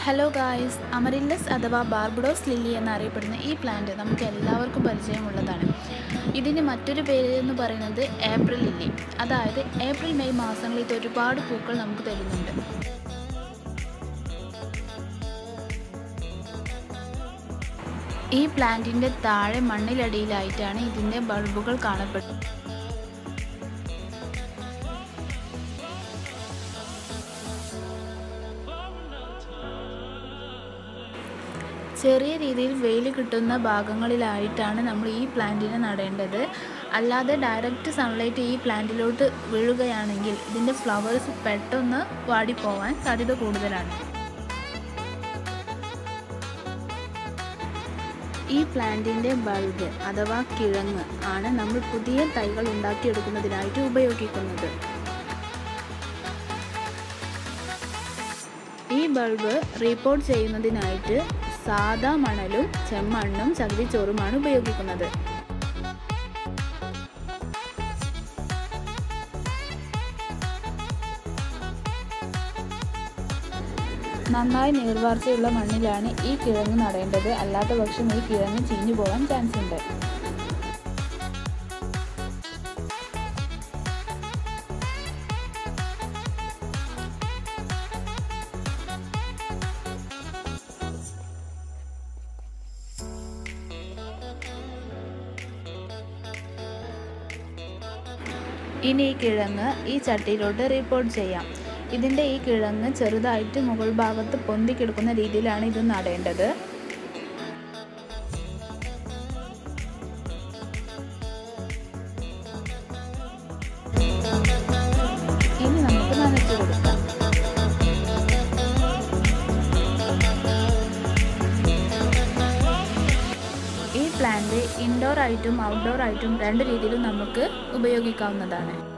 hello guys അമരില്ലസ് അഥവാ Barbados lily എന്നറിയപ്പെടുന്ന ഈ പ്ലാന്റ് നമുക്ക് എല്ലാവർക്കും പരിചയമുള്ളതാണ് ഇതിന് മറ്റൊരു പേര് എന്ന് പറയുന്നത് ഏപ്രിൽ ലില്ലി അതായത് ഏപ്രിൽ മെയ് മാസങ്ങളിൽ ഇത് ഒരുപാട് പൂക്കൾ നമുക്ക് തരുന്നുണ്ട് ഈ പ്ലാന്റിൻ്റെ താഴെ മണ്ണിലടിയിലായിട്ടാണ് ഇതിൻ്റെ ബൾബുകൾ കാണപ്പെടുന്നത് ചെറിയ രീതിയിൽ വെയിൽ കിട്ടുന്ന ഭാഗങ്ങളിലായിട്ടാണ് നമ്മൾ ഈ പ്ലാന്റിനെ നടേണ്ടത് അല്ലാതെ ഡയറക്റ്റ് സൺലൈറ്റ് ഈ പ്ലാന്റിലോട്ട് വീഴുകയാണെങ്കിൽ ഇതിൻ്റെ ഫ്ലവേഴ്സ് പെട്ടെന്ന് വാടിപ്പോവാൻ സാധ്യത കൂടുതലാണ് ഈ പ്ലാന്റിൻ്റെ ബൾബ് അഥവാ കിഴങ്ങ് ആണ് നമ്മൾ പുതിയ തൈകൾ ഉണ്ടാക്കിയെടുക്കുന്നതിനായിട്ട് ഉപയോഗിക്കുന്നത് ഈ ബൾബ് റീപോർട്ട് ചെയ്യുന്നതിനായിട്ട് സാദാ മണലും ചെമ്മണ്ണും ചകിരിച്ചോറുമാണ് ഉപയോഗിക്കുന്നത് നന്നായി നീർവാർച്ചയുള്ള മണ്ണിലാണ് ഈ കിഴങ്ങ് നടേണ്ടത് അല്ലാത്ത പക്ഷം ഈ കിഴങ്ങ് ചീഞ്ഞു പോകാൻ ചാൻസ് ഉണ്ട് ഇനി ഈ കിഴങ്ങ് ഈ ചട്ടിയിലോട്ട് റിപ്പോർട്ട് ചെയ്യാം ഇതിൻ്റെ ഈ കിഴങ്ങ് ചെറുതായിട്ട് മുകൾ ഭാഗത്ത് പൊന്തിക്കിടക്കുന്ന രീതിയിലാണ് ഇത് നടേണ്ടത് ഇനി നമുക്ക് നനച്ചു കൊടുക്കാം ഈ പ്ലാന്റ് ഇൻഡോർ ആയിട്ടും ഔട്ട്ഡോർ ആയിട്ടും രണ്ട് രീതിയിലും നമുക്ക് ഉപയോഗിക്കാവുന്നതാണ്